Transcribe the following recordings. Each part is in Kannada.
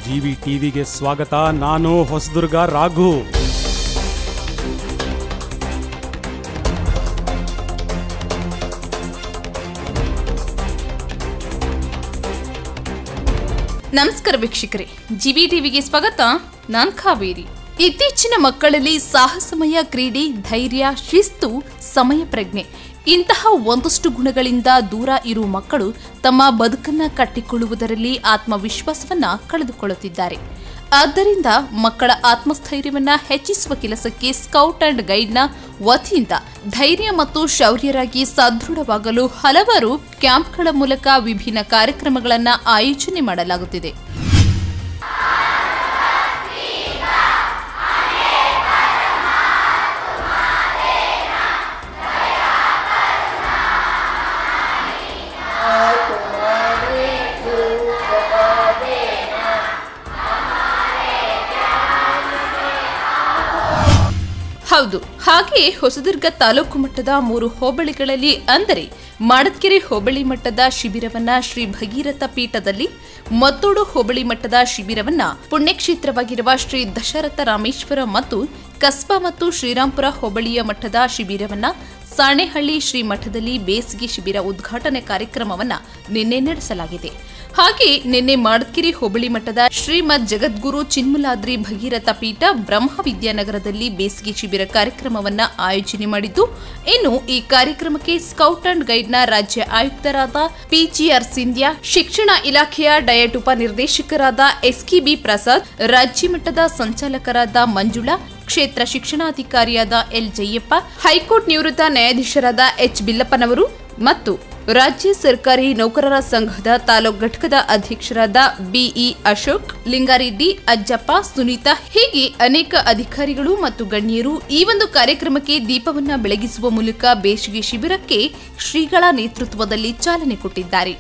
ಜಿ ವಿ ಟಿವಿಗೆ ಸ್ವಾಗತ ನಾನು ಹೊಸದುರ್ಗ ರಾಘು ನಮಸ್ಕಾರ ವೀಕ್ಷಕರೇ ಜಿವಿ ಟಿವಿಗೆ ಸ್ವಾಗತ ನಾನ್ ಕಾವೇರಿ ಇತ್ತೀಚಿನ ಮಕ್ಕಳಲ್ಲಿ ಸಾಹಸಮಯ ಕ್ರೀಡೆ ಧೈರ್ಯ ಶಿಸ್ತು ಸಮಯ ಪ್ರಜ್ಞೆ ಇಂತಹ ಒಂದಷ್ಟು ಗುಣಗಳಿಂದ ದೂರ ಇರುವ ಮಕ್ಕಳು ತಮ್ಮ ಬದುಕನ್ನ ಕಟ್ಟಿಕೊಳ್ಳುವುದರಲ್ಲಿ ಆತ್ಮವಿಶ್ವಾಸವನ್ನ ಕಳೆದುಕೊಳ್ಳುತ್ತಿದ್ದಾರೆ ಆದ್ದರಿಂದ ಮಕ್ಕಳ ಆತ್ಮಸ್ಥೈರ್ಯವನ್ನ ಹೆಚ್ಚಿಸುವ ಕೆಲಸಕ್ಕೆ ಸ್ಕೌಟ್ ಅಂಡ್ ಗೈಡ್ನ ವತಿಯಿಂದ ಧೈರ್ಯ ಮತ್ತು ಶೌರ್ಯರಾಗಿ ಸದೃಢವಾಗಲು ಹಲವಾರು ಕ್ಯಾಂಪ್ಗಳ ಮೂಲಕ ವಿಭಿನ್ನ ಕಾರ್ಯಕ್ರಮಗಳನ್ನು ಆಯೋಜನೆ ಮಾಡಲಾಗುತ್ತಿದೆ ಹೌದು ಹಾಗೆಯೇ ಹೊಸದುರ್ಗ ತಾಲೂಕು ಮಟ್ಟದ ಮೂರು ಹೋಬಳಿಗಳಲ್ಲಿ ಅಂದರೆ ಮಾಡದ್ಕೆರೆ ಹೋಬಳಿ ಮಟ್ಟದ ಶಿಬಿರವನ್ನ ಶ್ರೀ ಭಗೀರಥ ಪೀಠದಲ್ಲಿ ಮತ್ತೋಡು ಹೋಬಳಿ ಮಟ್ಟದ ಶಿಬಿರವನ್ನ ಪುಣ್ಯಕ್ಷೇತ್ರವಾಗಿರುವ ಶ್ರೀ ದಶರಥ ರಾಮೇಶ್ವರ ಮತ್ತು ಕಸ್ಬಾ ಮತ್ತು ಶ್ರೀರಾಂಪುರ ಹೋಬಳಿಯ ಮಟ್ಟದ ಶಿಬಿರವನ್ನ ಸಾಣೆಹಳ್ಳಿ ಶ್ರೀ ಮಠದಲ್ಲಿ ಬೇಸಿಗೆ ಶಿಬಿರ ಉದ್ಘಾಟನೆ ಕಾರ್ಯಕ್ರಮವನ್ನ ನಿನ್ನೆ ನಡೆಸಲಾಗಿದೆ ಹಾಗೆ ನಿನ್ನೆ ಮಾಡದ್ಕಿರಿ ಹೋಬಳಿ ಮಟ್ಟದ ಶ್ರೀಮದ್ ಜಗದ್ಗುರು ಚಿನ್ಮಲಾದ್ರಿ ಭಗೀರಥ ಪೀಠ ಬ್ರಹ್ಮ ವಿದ್ಯಾನಗರದಲ್ಲಿ ಬೇಸಿಗೆ ಶಿಬಿರ ಕಾರ್ಯಕ್ರಮವನ್ನ ಆಯೋಜನೆ ಮಾಡಿದ್ದು ಇನ್ನು ಈ ಕಾರ್ಯಕ್ರಮಕ್ಕೆ ಸ್ಕೌಟ್ ಅಂಡ್ ಗೈಡ್ನ ರಾಜ್ಯ ಆಯುಕ್ತರಾದ ಪಿಜಿಆರ್ ಸಿಂಧ್ಯಾ ಶಿಕ್ಷಣ ಇಲಾಖೆಯ ಡಯಟ್ ಉಪ ನಿರ್ದೇಶಕರಾದ ಎಸ್ಕಿಬಿ ಪ್ರಸಾದ್ ರಾಜ್ಯ ಮಟ್ಟದ ಸಂಚಾಲಕರಾದ ಮಂಜುಳಾ ಕ್ಷೇತ್ರ ಶಿಕ್ಷಣಾಧಿಕಾರಿಯಾದ ಎಲ್ ಜಯಪ್ಪ ಹೈಕೋರ್ಟ್ ನಿವೃತ್ತ ನ್ಯಾಯಾಧೀಶರಾದ ಎಚ್ ಬಿಲ್ಲಪ್ಪನವರು ಮತ್ತು ರಾಜ್ಯ ಸರ್ಕಾರಿ ನೌಕರರ ಸಂಘದ ತಾಲೂಕು ಘಟಕದ ಅಧ್ಯಕ್ಷರಾದ ಬಿಇ ಅಶೋಕ್ ಲಿಂಗಾರೆಡ್ಡಿ ಅಜ್ಜಪ್ಪ ಸುನೀತಾ ಹೀಗೆ ಅನೇಕ ಅಧಿಕಾರಿಗಳು ಮತ್ತು ಗಣ್ಯರು ಈ ಒಂದು ಕಾರ್ಯಕ್ರಮಕ್ಕೆ ದೀಪವನ್ನ ಬೆಳಗಿಸುವ ಮೂಲಕ ಬೇಸಿಗೆ ಶಿಬಿರಕ್ಕೆ ಶ್ರೀಗಳ ನೇತೃತ್ವದಲ್ಲಿ ಚಾಲನೆ ಕೊಟ್ಟಿದ್ದಾರೆ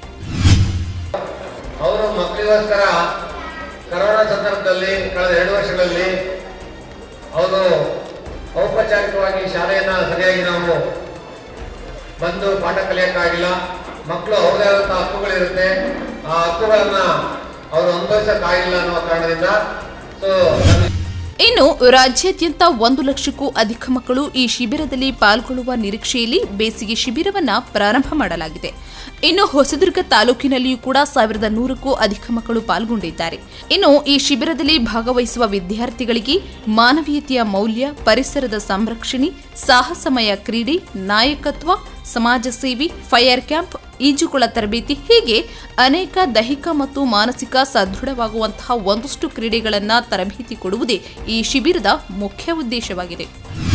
ಅವರು ಮಕ್ಕಳಿಗೋಸ್ಕರ ಕರೋನಾ ಸಂದರ್ಭದಲ್ಲಿ ಕಳೆದ ಎರಡು ವರ್ಷಗಳಲ್ಲಿ ಅವರು ಔಪಚಾರಿಕವಾಗಿ ಶಾಲೆಯನ್ನು ಸರಿಯಾಗಿ ನಾವು ಬಂದು ಪಾಠ ಕಲಿಯೋಕ್ಕಾಗಿಲ್ಲ ಮಕ್ಕಳು ಅವ್ರದೇ ಆದಂಥ ಹಕ್ಕುಗಳಿರುತ್ತೆ ಆ ಹಕ್ಕುಗಳನ್ನು ಅವರು ಅನುಭವಿಸೋಕ್ಕಾಗಿಲ್ಲ ಅನ್ನೋ ಕಾರಣದಿಂದ ಸೊ ಇನ್ನು ರಾಜ್ಯಾದ್ಯಂತ ಒಂದು ಲಕ್ಷಕ್ಕೂ ಅಧಿಕ ಮಕ್ಕಳು ಈ ಶಿಬಿರದಲ್ಲಿ ಪಾಲ್ಗೊಳ್ಳುವ ನಿರೀಕ್ಷೆಯಲ್ಲಿ ಬೇಸಿಗೆ ಶಿಬಿರವನ್ನ ಪ್ರಾರಂಭ ಮಾಡಲಾಗಿದೆ ಇನ್ನು ಹೊಸದುರ್ಗ ತಾಲೂಕಿನಲ್ಲಿಯೂ ಕೂಡ ಸಾವಿರದ ನೂರಕ್ಕೂ ಅಧಿಕ ಮಕ್ಕಳು ಪಾಲ್ಗೊಂಡಿದ್ದಾರೆ ಇನ್ನು ಈ ಶಿಬಿರದಲ್ಲಿ ಭಾಗವಹಿಸುವ ವಿದ್ಯಾರ್ಥಿಗಳಿಗೆ ಮಾನವೀಯತೆಯ ಮೌಲ್ಯ ಪರಿಸರದ ಸಂರಕ್ಷಣೆ ಸಾಹಸಮಯ ಕ್ರೀಡೆ ನಾಯಕತ್ವ ಸಮಾಜ ಸೇವೆ ಫೈರ್ ಕ್ಯಾಂಪ್ ಈಜುಕೊಳ ತರಬೇತಿ ಹೀಗೆ ಅನೇಕ ದೈಹಿಕ ಮತ್ತು ಮಾನಸಿಕ ಸದೃಢವಾಗುವಂತಹ ಒಂದಷ್ಟು ಕ್ರೀಡೆಗಳನ್ನು ತರಬೇತಿ ಕೊಡುವುದೇ ಈ ಶಿಬಿರದ ಮುಖ್ಯ ಉದ್ದೇಶವಾಗಿದೆ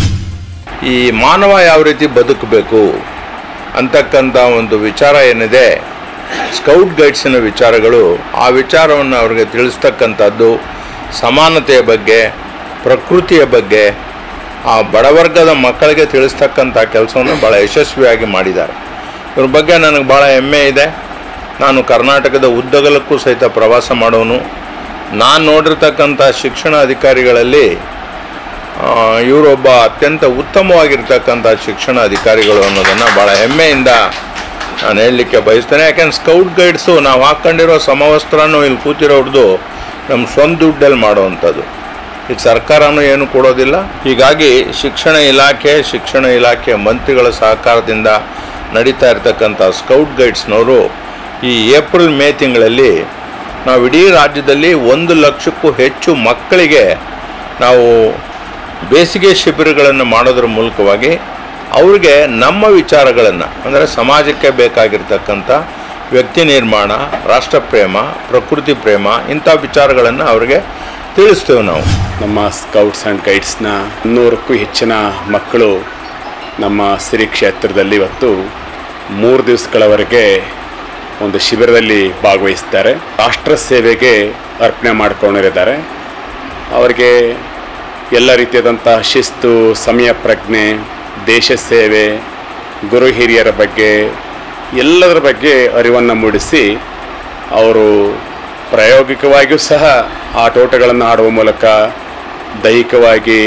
ಈ ಮಾನವ ಯಾವ ರೀತಿ ಬದುಕಬೇಕು ಅಂತಕ್ಕಂಥ ಒಂದು ವಿಚಾರ ಏನಿದೆ ಸ್ಕೌಟ್ ಗೈಡ್ಸಿನ ವಿಚಾರಗಳು ಆ ವಿಚಾರವನ್ನು ಅವ್ರಿಗೆ ತಿಳಿಸ್ತಕ್ಕಂಥದ್ದು ಸಮಾನತೆಯ ಬಗ್ಗೆ ಪ್ರಕೃತಿಯ ಬಗ್ಗೆ ಆ ಬಡವರ್ಗದ ಮಕ್ಕಳಿಗೆ ತಿಳಿಸ್ತಕ್ಕಂಥ ಕೆಲಸವನ್ನು ಭಾಳ ಯಶಸ್ವಿಯಾಗಿ ಮಾಡಿದ್ದಾರೆ ಇವ್ರ ಬಗ್ಗೆ ನನಗೆ ಭಾಳ ಹೆಮ್ಮೆ ಇದೆ ನಾನು ಕರ್ನಾಟಕದ ಉದ್ದಗಲಕ್ಕೂ ಸಹಿತ ಪ್ರವಾಸ ಮಾಡೋನು ನಾನು ನೋಡಿರ್ತಕ್ಕಂಥ ಶಿಕ್ಷಣ ಅಧಿಕಾರಿಗಳಲ್ಲಿ ಆ, ಇವರೊಬ್ಬ ಅತ್ಯಂತ ಉತ್ತಮವಾಗಿರ್ತಕ್ಕಂಥ ಶಿಕ್ಷಣ ಅಧಿಕಾರಿಗಳು ಅನ್ನೋದನ್ನು ಭಾಳ ಹೆಮ್ಮೆಯಿಂದ ನಾನು ಹೇಳಲಿಕ್ಕೆ ಬಯಸ್ತೇನೆ ಯಾಕೆಂದ್ರೆ ಸ್ಕೌಟ್ ಗೈಡ್ಸು ನಾವು ಹಾಕ್ಕೊಂಡಿರೋ ಸಮವಸ್ತ್ರನೂ ಇಲ್ಲಿ ಕೂತಿರೋರ್ದು ನಮ್ಮ ಸ್ವಂತ ದುಡ್ಡಲ್ಲಿ ಮಾಡೋವಂಥದ್ದು ಈಗ ಸರ್ಕಾರನೂ ಏನು ಕೊಡೋದಿಲ್ಲ ಹೀಗಾಗಿ ಶಿಕ್ಷಣ ಇಲಾಖೆ ಶಿಕ್ಷಣ ಇಲಾಖೆ ಮಂತ್ರಿಗಳ ಸಹಕಾರದಿಂದ ನಡೀತಾ ಇರತಕ್ಕಂಥ ಸ್ಕೌಟ್ ಗೈಡ್ಸ್ನವರು ಈ ಏಪ್ರಿಲ್ ಮೇ ತಿಂಗಳಲ್ಲಿ ನಾವು ಇಡೀ ರಾಜ್ಯದಲ್ಲಿ ಒಂದು ಲಕ್ಷಕ್ಕೂ ಹೆಚ್ಚು ಮಕ್ಕಳಿಗೆ ನಾವು ಬೇಸಿಗೆ ಶಿಬಿರಗಳನ್ನು ಮಾಡೋದ್ರ ಮೂಲಕವಾಗಿ ಅವ್ರಿಗೆ ನಮ್ಮ ವಿಚಾರಗಳನ್ನು ಅಂದರೆ ಸಮಾಜಕ್ಕೆ ಬೇಕಾಗಿರ್ತಕ್ಕಂಥ ವ್ಯಕ್ತಿ ನಿರ್ಮಾಣ ರಾಷ್ಟ್ರ ಪ್ರೇಮ ಪ್ರಕೃತಿ ಪ್ರೇಮ ಇಂಥ ವಿಚಾರಗಳನ್ನು ಅವ್ರಿಗೆ ತಿಳಿಸ್ತೇವೆ ನಾವು ನಮ್ಮ ಸ್ಕೌಟ್ಸ್ ಆ್ಯಂಡ್ ಗೈಡ್ಸ್ನ ನೂರಕ್ಕೂ ಹೆಚ್ಚಿನ ಮಕ್ಕಳು ನಮ್ಮ ಸಿರಿ ಕ್ಷೇತ್ರದಲ್ಲಿ ಇವತ್ತು ಮೂರು ದಿವಸಗಳವರೆಗೆ ಒಂದು ಶಿಬಿರದಲ್ಲಿ ಭಾಗವಹಿಸ್ತಾರೆ ರಾಷ್ಟ್ರ ಸೇವೆಗೆ ಅರ್ಪಣೆ ಮಾಡ್ಕೊಂಡಿದ್ದಾರೆ ಅವರಿಗೆ ಎಲ್ಲ ರೀತಿಯಾದಂಥ ಶಿಸ್ತು ಸಮಯ ಪ್ರಜ್ಞೆ ದೇಶ ಸೇವೆ ಗುರು ಹಿರಿಯರ ಬಗ್ಗೆ ಎಲ್ಲದರ ಬಗ್ಗೆ ಅರಿವನ್ನು ಮೂಡಿಸಿ ಅವರು ಪ್ರಾಯೋಗಿಕವಾಗಿಯೂ ಸಹ ಆಟೋಟಗಳನ್ನು ಆಡುವ ಮೂಲಕ ದೈಹಿಕವಾಗಿ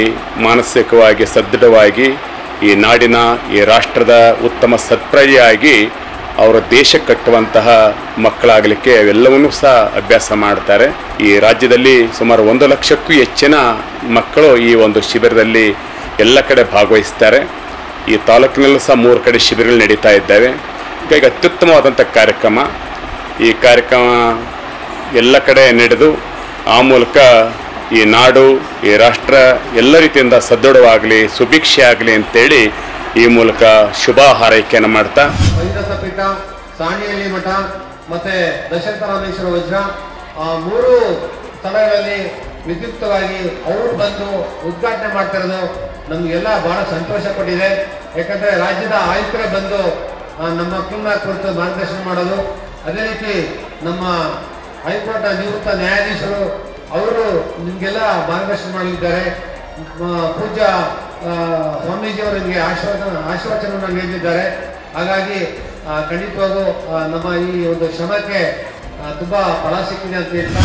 ಮಾನಸಿಕವಾಗಿ ಸದೃಢವಾಗಿ ಈ ನಾಡಿನ ಈ ರಾಷ್ಟ್ರದ ಉತ್ತಮ ಸತ್ಪ್ರಜೆಯಾಗಿ ಅವರ ದೇಶ ಕಟ್ಟುವಂತಹ ಮಕ್ಕಳಾಗಲಿಕ್ಕೆ ಅವೆಲ್ಲವನ್ನೂ ಸಹ ಅಭ್ಯಾಸ ಮಾಡ್ತಾರೆ ಈ ರಾಜ್ಯದಲ್ಲಿ ಸುಮಾರು ಒಂದು ಲಕ್ಷಕ್ಕೂ ಹೆಚ್ಚಿನ ಮಕ್ಕಳು ಈ ಒಂದು ಶಿಬಿರದಲ್ಲಿ ಎಲ್ಲ ಕಡೆ ಭಾಗವಹಿಸ್ತಾರೆ ಈ ತಾಲೂಕಿನಲ್ಲೂ ಸಹ ಮೂರು ಕಡೆ ಶಿಬಿರಗಳು ನಡೀತಾ ಇದ್ದಾವೆ ಹೀಗಾಗಿ ಅತ್ಯುತ್ತಮವಾದಂಥ ಕಾರ್ಯಕ್ರಮ ಈ ಕಾರ್ಯಕ್ರಮ ಎಲ್ಲ ಕಡೆ ನಡೆದು ಆ ಮೂಲಕ ಈ ನಾಡು ಈ ರಾಷ್ಟ್ರ ಎಲ್ಲ ರೀತಿಯಿಂದ ಸದೃಢವಾಗಲಿ ಸುಭಿಕ್ಷೆ ಆಗಲಿ ಅಂತೇಳಿ ಈ ಮೂಲಕ ಶುಭ ಹಾರೈಕೆಯನ್ನು ಮಾಡ್ತಾ ಭಗೀರಥ ಪೀಠ ಸಾಣಿಹಳ್ಳಿ ಮಠ ಮತ್ತೆ ದಶರಥರಾಮೇಶ್ವರ ವಜ್ರ ಆ ಮೂರು ಸ್ಥಳಗಳಲ್ಲಿ ವಿದ್ಯುಕ್ತವಾಗಿ ಅವರು ಬಂದು ಉದ್ಘಾಟನೆ ಮಾಡ್ತಿರೋದು ನಮಗೆಲ್ಲ ಬಹಳ ಸಂತೋಷ ಪಟ್ಟಿದೆ ಯಾಕಂದ್ರೆ ರಾಜ್ಯದ ಆಯುಕ್ತರೇ ಬಂದು ಆ, ನಮ್ಮ ಮಕ್ಕಳನ್ನ ಕುರಿತು ಮಾರ್ಗದರ್ಶನ ಮಾಡೋದು ಅದೇ ರೀತಿ ನಮ್ಮ ಹೈಕೋರ್ಟ್ ನಿವೃತ್ತ ನ್ಯಾಯಾಧೀಶರು ಅವರು ನಿಮಗೆಲ್ಲ ಮಾರ್ಗದರ್ಶನ ಮಾಡಲಿದ್ದಾರೆ ಮ- ಪೂಜ್ಯ ಆ, ಸ್ವಾಮೀಜಿಯವರು ನಿಮಗೆ ಆಶೀರ್ವಾದ ಆಶೀರ್ವಚನವನ್ನು ನೀಡಿದ್ದಾರೆ ಹಾಗಾಗಿ ಆ, ಖಂಡಿತವಾಗೂ ಆ, ನಮ್ಮ ಈ ಒಂದು ಶ್ರಮಕ್ಕೆ ಆ, ತುಂಬಾ ಫಲ ಸಿಕ್ಕಿದೆ ಅಂತ ಹೇಳ್ತಾ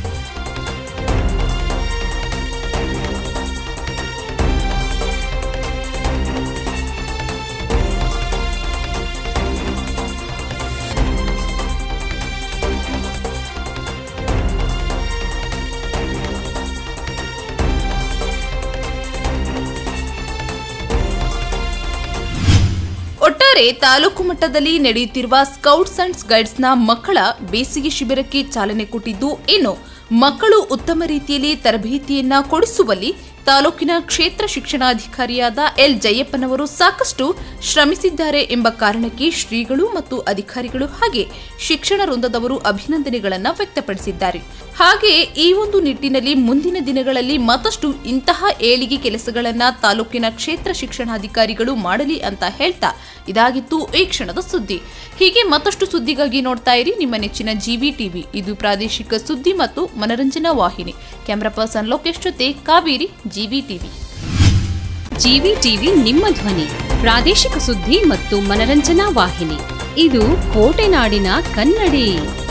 ಒಟ್ಟಾರೆ ತಾಲೂಕು ಮಟ್ಟದಲ್ಲಿ ನಡೆಯುತ್ತಿರುವ ಸ್ಕೌಟ್ಸ್ ಅಂಡ್ ಗೈಡ್ಸ್ನ ಮಕ್ಕಳ ಬೇಸಿಗೆ ಶಿಬಿರಕ್ಕೆ ಚಾಲನೆ ಕೊಟ್ಟಿದ್ದು ಇನ್ನು ಮಕ್ಕಳು ಉತ್ತಮ ರೀತಿಯಲ್ಲಿ ತರಬೇತಿಯನ್ನ ಕೊಡಿಸುವಲ್ಲಿ ತಾಲೂಕಿನ ಕ್ಷೇತ್ರ ಶಿಕ್ಷಣಾಧಿಕಾರಿಯಾದ ಎಲ್ ಜಯಪ್ಪನವರು ಸಾಕಷ್ಟು ಶ್ರಮಿಸಿದ್ದಾರೆ ಎಂಬ ಕಾರಣಕ್ಕೆ ಶ್ರೀಗಳು ಮತ್ತು ಅಧಿಕಾರಿಗಳು ಹಾಗೆ ಶಿಕ್ಷಣ ವೃಂದದವರು ಅಭಿನಂದನೆಗಳನ್ನು ವ್ಯಕ್ತಪಡಿಸಿದ್ದಾರೆ ಹಾಗೆ ಈ ಒಂದು ನಿಟ್ಟಿನಲ್ಲಿ ಮುಂದಿನ ದಿನಗಳಲ್ಲಿ ಮತ್ತಷ್ಟು ಇಂತಹ ಏಳಿಗೆ ಕೆಲಸಗಳನ್ನ ತಾಲೂಕಿನ ಕ್ಷೇತ್ರ ಶಿಕ್ಷಣಾಧಿಕಾರಿಗಳು ಮಾಡಲಿ ಅಂತ ಹೇಳ್ತಾ ಇದಾಗಿತ್ತು ಈ ಕ್ಷಣದ ಸುದ್ದಿ ಹೀಗೆ ಮತ್ತಷ್ಟು ಸುದ್ದಿಗಾಗಿ ನೋಡ್ತಾ ಇರಿ ನಿಮ್ಮ ನೆಚ್ಚಿನ ಜಿವಿ ಟಿವಿ ಇದು ಪ್ರಾದೇಶಿಕ ಸುದ್ದಿ ಮತ್ತು ಮನರಂಜನಾ ವಾಹಿನಿ ಕ್ಯಾಮರಾ ಪರ್ಸನ್ ಲೋಕೇಶ್ ಜೊತೆ Kaveri GV TV GV TV ನಿಮ್ಮ ಧ್ವನಿ ಪ್ರಾದೇಶಿಕ ಸುದ್ದಿ ಮತ್ತು ಮನರಂಜನಾ ವಾಹಿನಿ ಇದು ಕೋಟೆನಾಡಿನ ಕನ್ನಡಿ